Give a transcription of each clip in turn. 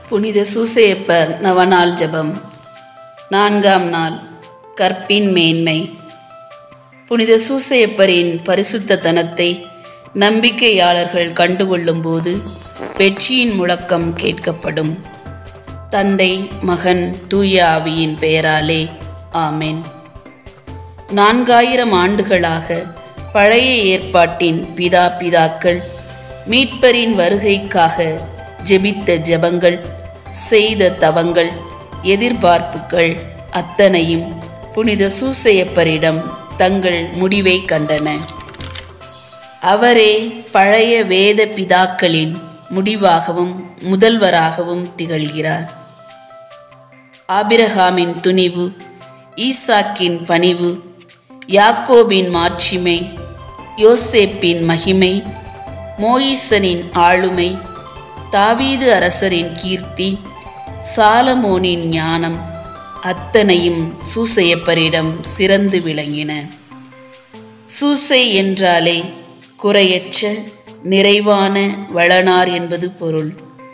புனித சூசையப்பர் நவநாள் ஜெபம் நான்காம் நாள் கற்பின் மேன்மை புனித சூசையப்பரின் பரிசுத்த தனத்தை நம்பிக்கையாளர்கள் கண்டுகொள்ளும் போது வெற்றியின் முழக்கம் கேட்கப்படும் தந்தை மகன் தூய ஆவியின் பெயராலே ஆமென் நான்காயிரம் ஆண்டுகளாக பழைய ஏற்பாட்டின் பிதா பிதாக்கள் மீட்பரின் வருகைக்காக ஜெபித்த ஜெபங்கள் செய்த தவங்கள் எதிர்பார்ப்புகள் அத்தனையும் புனித சூசையப்பரிடம் தங்கள் முடிவை கண்டன அவரே பழைய வேத பிதாக்களின் முடிவாகவும் முதல்வராகவும் திகழ்கிறார் ஆபிரகாமின் துணிவு ஈசாக்கின் பணிவு யாக்கோபின் மாட்சிமை யோசேப்பின் மகிமை மோயிசனின் ஆளுமை தாவீது அரசரின் கீர்த்தி சாலமோனின் ஞானம் அத்தனையும் சூசையப்பரிடம் சிறந்து விளங்கின சூசை என்றாலே குறையற்ற நிறைவான வளனார் என்பது பொருள்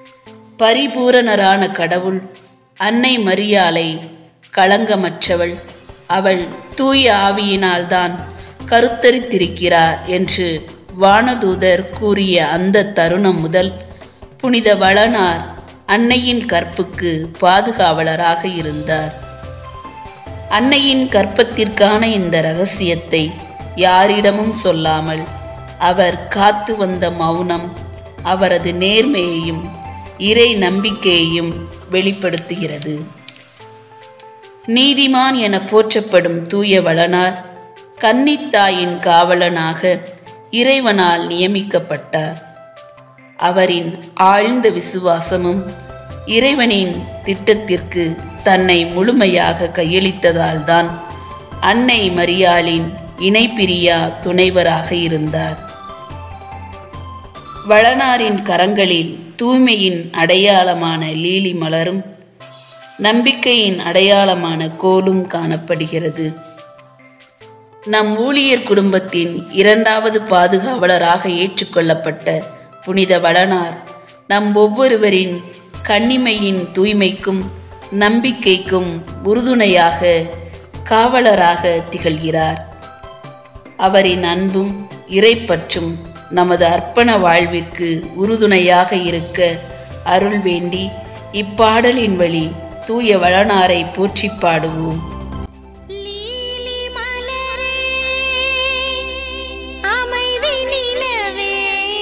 பரிபூரணரான கடவுள் அன்னை மரியாளை களங்கமற்றவள் அவள் தூய ஆவியினால்தான் கருத்தரித்திருக்கிறார் என்று வானதூதர் கூறிய அந்த தருணம் முதல் புனித வளனார் அன்னையின் கற்புக்கு பாதுகாவலராக இருந்தார் அன்னையின் கற்பத்திற்கான இந்த ரகசியத்தை யாரிடமும் சொல்லாமல் அவர் காத்து வந்த மௌனம் அவரது நேர்மையையும் இறை நம்பிக்கையையும் வெளிப்படுத்துகிறது நீதிமான் என போற்றப்படும் தூய வளனார் கன்னித்தாயின் காவலனாக இறைவனால் நியமிக்கப்பட்டார் அவரின் ஆழ்ந்த விசுவாசமும் இறைவனின் திட்டத்திற்கு தன்னை முழுமையாக கையளித்ததால்தான் அன்னை மரியாளின் இணைப்பிரியா துணைவராக இருந்தார் வளனாரின் கரங்களில் தூய்மையின் அடையாளமான லீலி மலரும் நம்பிக்கையின் அடையாளமான கோலும் காணப்படுகிறது நம் ஊழியர் குடும்பத்தின் இரண்டாவது பாதுகாவலராக ஏற்றுக்கொள்ளப்பட்ட புனித வளனார் நம் ஒவ்வொருவரின் கன்னிமையின் தூய்மைக்கும் நம்பிக்கைக்கும் உறுதுணையாக காவலராக திகழ்கிறார் அவரின் அன்பும் இறைப்பற்றும் நமது அர்ப்பண வாழ்விற்கு உறுதுணையாக இருக்க அருள் வேண்டி இப்பாடலின் வழி தூய வளனாரை போற்றி பாடுவோம் லீலி மலரே அமைதி நிலவே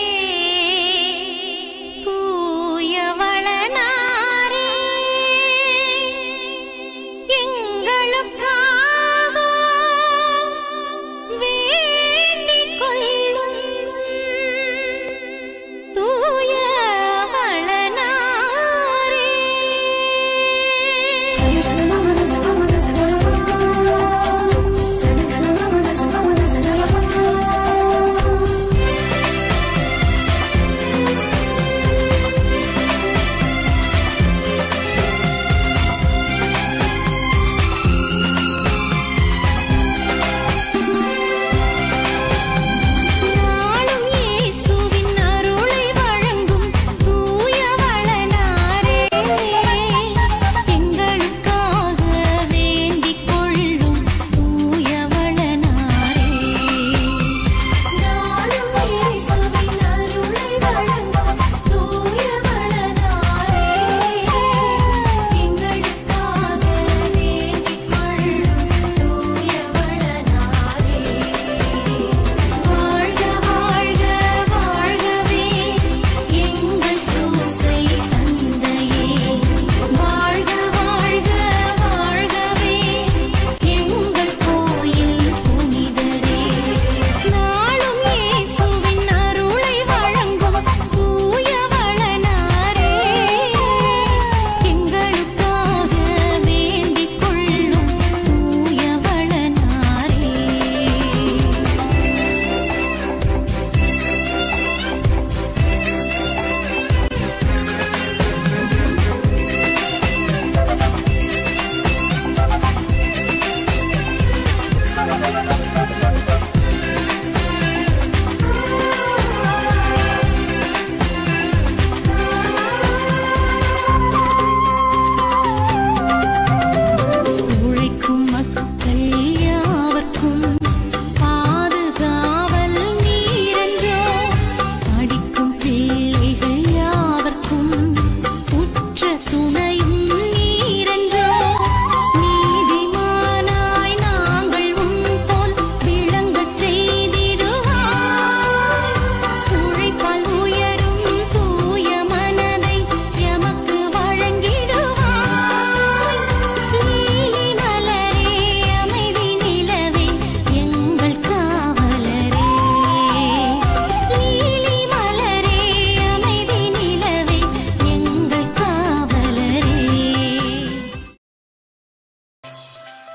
தூய வளனாரே எங்களுக்காக வேண்டிக் கொள்ளும் தூய வளனாரே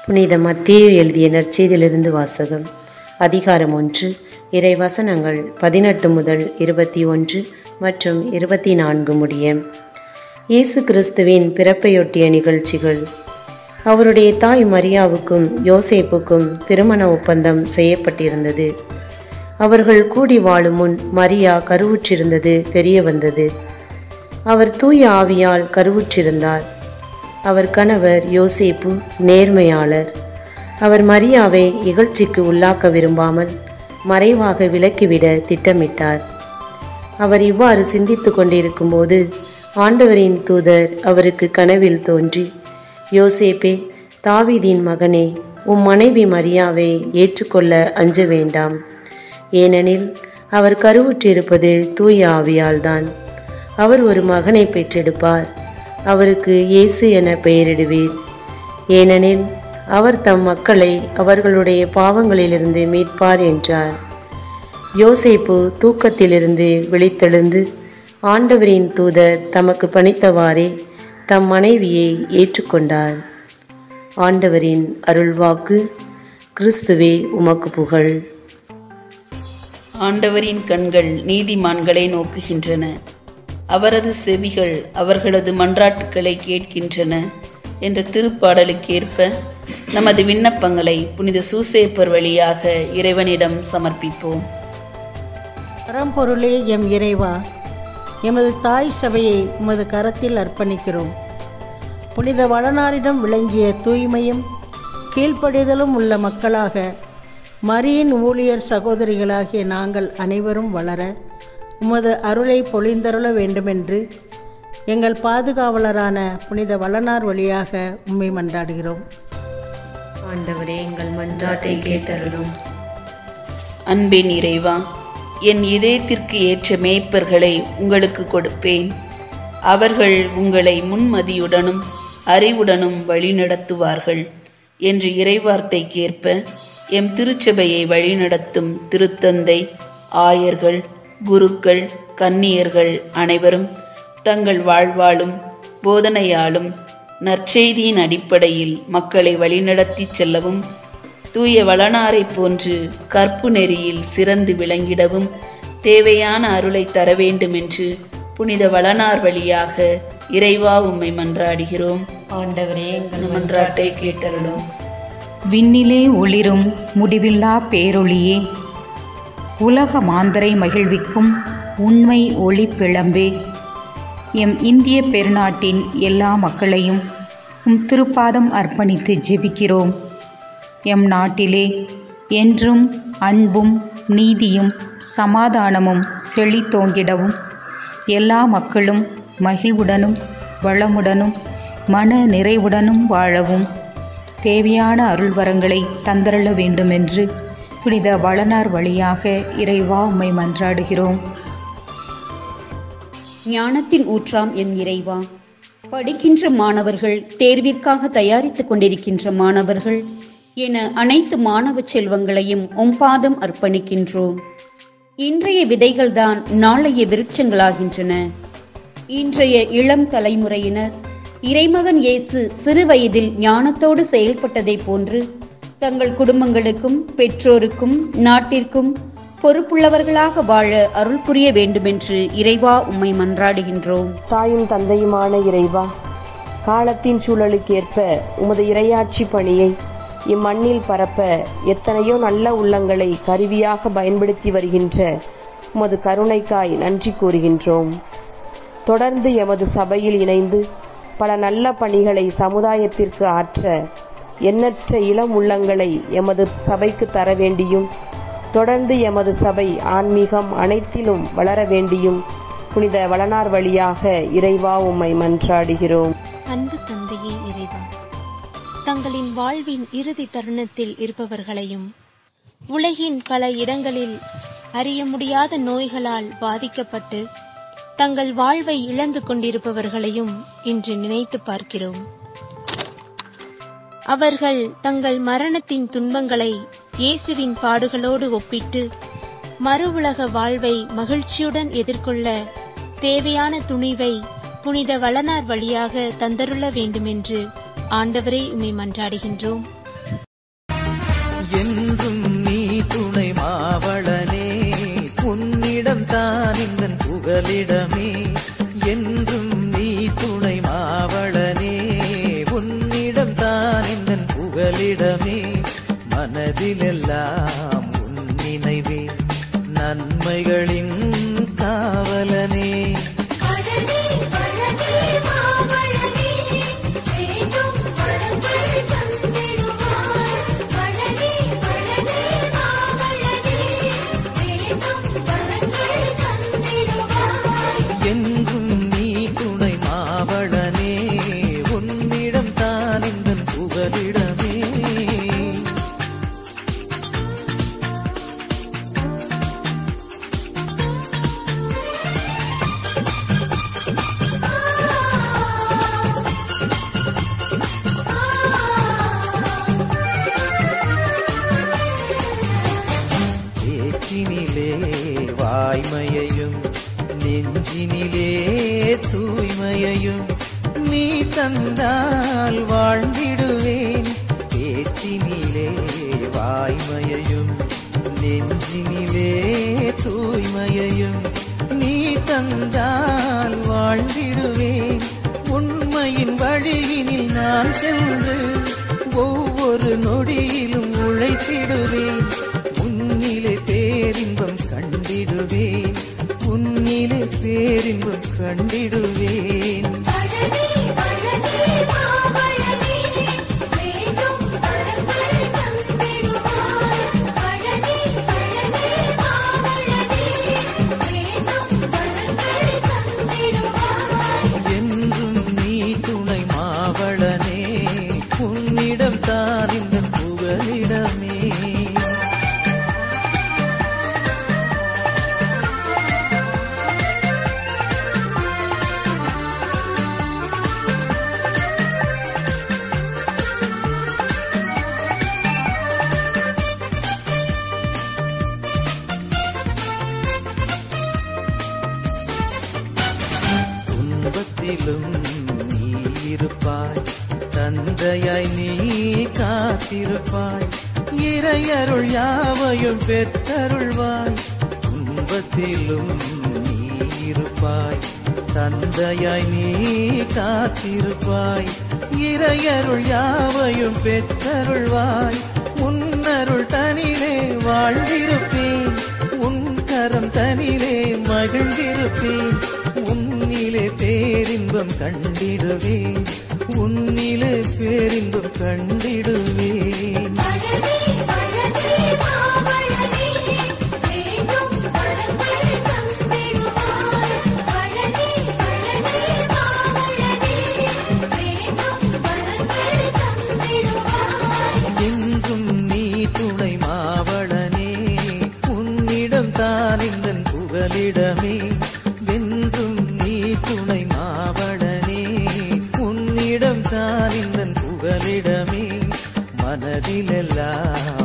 புனித மத்தேயு எழுதிய நற்செய்தியிலிருந்து வாசகம் அதிகாரம் ஒன்று இறை வசனங்கள் பதினெட்டு முதல் இருபத்தி ஒன்று மற்றும் இருபத்தி நான்கு முடிய இயேசு கிறிஸ்துவின் பிறப்பையொட்டிய நிகழ்ச்சிகள் அவருடைய தாய் மரியாவுக்கும் யோசேப்புக்கும் திருமண ஒப்பந்தம் செய்யப்பட்டிருந்தது அவர்கள் கூடி வாழும் முன் மரியா கருவுற்றிருந்தது தெரிய வந்தது அவர் தூய ஆவியால் கருவுற்றிருந்தார் அவர் கணவர் யோசேப்பு நேர்மையாளர் அவர் மரியாவை இகழ்ச்சிக்கு உள்ளாக்க விரும்பாமல் மறைவாக விலக்கிவிட திட்டமிட்டார் அவர் இவ்வாறு சிந்தித்து கொண்டிருக்கும்போது ஆண்டவரின் தூதர் அவருக்கு கனவில் தோன்றி யோசேப்பே தாவீதின் மகனே உம் மனைவி மரியாவை ஏற்றுக்கொள்ள அஞ்ச வேண்டாம் ஏனெனில் அவர் கருவுற்றிருப்பது தூய ஆவியால்தான் அவர் ஒரு மகனை பெற்றெடுப்பார் அவருக்கு இயேசு என பெயரிடுவீர் ஏனெனில் அவர் தம் மக்களை அவர்களுடைய பாவங்களிலிருந்து மீட்பார் என்றார் யோசேப்பு தூக்கத்திலிருந்து விழித்தெழுந்து ஆண்டவரின் தூதர் தமக்கு பணித்தவாறே தம் மனைவியை ஏற்றுக்கொண்டார் ஆண்டவரின் அருள்வாக்கு கிறிஸ்துவே உமக்கு புகழ் ஆண்டவரின் கண்கள் நீதிமான்களை நோக்குகின்றன அவரது செவிகள் அவர்களது மன்றாட்டுக்களை கேட்கின்றன என்ற திருப்பாடலுக்கேற்ப நமது விண்ணப்பங்களை புனித சூசேப்பர் வழியாக இறைவனிடம் சமர்ப்பிப்போம் பரம்பொருளே எம் இறைவா எமது தாய் சபையை உமது கரத்தில் அர்ப்பணிக்கிறோம் புனித வளனாரிடம் விளங்கிய தூய்மையும் கீழ்ப்படிதலும் உள்ள மக்களாக மரியின் ஊழியர் சகோதரிகளாகிய நாங்கள் அனைவரும் வளர உமது அருளை பொழிந்தருள வேண்டுமென்று எங்கள் பாதுகாவலரான புனித வளனார் வழியாக உம்மை மன்றாடுகிறோம் ஆண்டவரே எங்கள் மன்றாட்டை கேட்டருளும் அன்பின் இறைவா என் இதயத்திற்கு ஏற்ற மேய்ப்பர்களை உங்களுக்கு கொடுப்பேன் அவர்கள் உங்களை முன்மதியுடனும் அறிவுடனும் வழிநடத்துவார்கள் என்று இறைவார்த்தைக்கேற்ப எம் திருச்சபையை வழிநடத்தும் திருத்தந்தை ஆயர்கள் குருக்கள் கன்னியர்கள் அனைவரும் தங்கள் வாழ்வாலும் போதனையாலும் நற்செய்தியின் அடிப்படையில் மக்களை வழிநடத்தி செல்லவும் தூய வளனாரைப் போன்று கற்பு நெறியில் சிறந்து விளங்கிடவும் தேவையான அருளை தர வேண்டும் என்று புனித வளனார் வழியாக இறைவா உம்மை மன்றாடுகிறோம் ஆண்டவரே எங்கள் இந்த மன்றாட்டை கேட்டருளும் விண்ணிலே ஒளிரும் முடிவில்லா பேரொளியே உலக மாந்தரை மகிழ்விக்கும் உண்மை ஒளி பிளம்பே எம் இந்திய பெருநாட்டின் எல்லா மக்களையும் உம் திருப்பாதம் அர்ப்பணித்து ஜெபிக்கிறோம் எம் நாட்டிலே என்றும் அன்பும் நீதியும் சமாதானமும் செழித்தோங்கிடவும் எல்லா மக்களும் மகிழ்வுடனும் வளமுடனும் மன நிறைவுடனும் வாழவும் தேவையான அருள்வரங்களை தந்தருள வேண்டுமென்று புனித வளனார் வழியாக இறைவா உம்மை மன்றாடுகிறோம் ஞானத்தின் ஊற்றாம் எம் இறைவா படிக்கின்ற மாணவர்கள் தேர்விற்காக தயாரித்துக் கொண்டிருக்கின்ற மாணவர்கள் என அனைத்து மாணவ செல்வங்களையும் உம்பாதம் அர்ப்பணிக்கின்றோம் இன்றைய விதைகள்தான் நாளைய விருட்சங்களாகின்றன இன்றைய இளம் தலைமுறையினர் இறைமகன் இயேசு சிறு வயதில் ஞானத்தோடு செயல்பட்டதைப் போன்று தங்கள் குடும்பங்களுக்கும் பெற்றோருக்கும் நாட்டிற்கும் பொறுப்புள்ளவர்களாக வாழ அருள் புரிய வேண்டுமென்று இறைவா உம்மை மன்றாடுகின்றோம் தாயும் தந்தையுமான இறைவா காலத்தின் சூழலுக்கேற்ப உமது இரையாட்சி பணியை இம்மண்ணில் பரப்ப எத்தனையோ நல்ல உள்ளங்களை கருவியாக பயன்படுத்தி வருகின்ற உமது கருணைக்காய் நன்றி கூறுகின்றோம் தொடர்ந்து எமது சபையில் இணைந்து பல நல்ல பணிகளை சமுதாயத்திற்கு ஆற்ற எண்ணற்ற இளம் உள்ளங்களை எமது சபைக்கு தர வேண்டியும் தொடர்ந்து எமது சபை ஆன்மீகம் அனைத்திலும் வளர வேண்டியும் புனித வளனார் வழியாக இறைவா உம்மை மன்றாடுகிறோம் அன்பு தந்தையே இறைவா தங்களின் வாழ்வின் இறுதி தருணத்தில் இருப்பவர்களையும் உலகின் பல இடங்களில் அறிய முடியாத நோய்களால் பாதிக்கப்பட்டு தங்கள் வாழ்வை இழந்து கொண்டிருப்பவர்களையும் இன்று நினைத்து பார்க்கிறோம் அவர்கள் தங்கள் மரணத்தின் துன்பங்களை இயேசுவின் பாடுகளோடு ஒப்பிட்டு மறு உலக வாழ்வை மகிழ்ச்சியுடன் எதிர்கொள்ள தேவையான துணிவை புனித வளனார் வழியாக தந்தருள வேண்டுமென்று ஆண்டவரே உம்மை மன்றாடுகின்றோம் என்றும் நீ துணை மாவளனே உன்னிடம் தான் இந்த புகலிடமே என்றும் நீ துணை மாவளனே உன்னிடம் தான் இந்த புகலிடமே மனதிலெல்லாம் உன் நினைவே நன்மைகளின் காவலனே என்றும் நீ துணை மாவளனே உன்னிடம் தான் இந்த புகலிடமே பேச்சினிலே வாய்மையையும் நெஞ்சினிலே தூய்மையையும் நீ தந்தால் வாழ்ந்திடுவேன் பேச்சினிலே வாய்மையையும் நெஞ்சினிலே தூய்மையையும் நீ தந்தால் வாழ்ந்திடுவேன் உண்மையின் வழியினில் நான் சென்று ஒவ்வொரு நொடியிலும் உழைத்திடுவேன் உன்னிலே பேரின்பம் கண்டிடுவேன் உன்னிலே பேரின்பம் கண்டிடுவேன் என்றும் நீ துணை மாவளனே உன்னிடம் தான் இந்த புகலிடமே துன்பத்திலும் நீ இருப்பாய் தந்தையாய் நீ காத்திருப்பாய் இறையருள் யாவையும் பெற்றருள்வாய் துன்பத்திலும் நீ இருப்பாய் தந்தையாய் நீ காத்திருப்பாய் இறையருள் யாவையும் பெற்றருள்வாய் உன்னருள் தனிலே வாழ்ந்திருப்பேன் உன் கரம் தனிலே மகிழ்ந்திருப்பேன் உன்னிலே பேரின்பம் கண்டிடுவேன் உன்னிலே பேரின்பம் கண்டிடுவேன் என்றும் நீ துணை மாவளனே உன்னிடம் தான் இந்த புகலிடமே என்றும் நீ துணை மாவளனே உன்னிடம் தான் இந்த புகலிடமே மனதிலெல்லாம்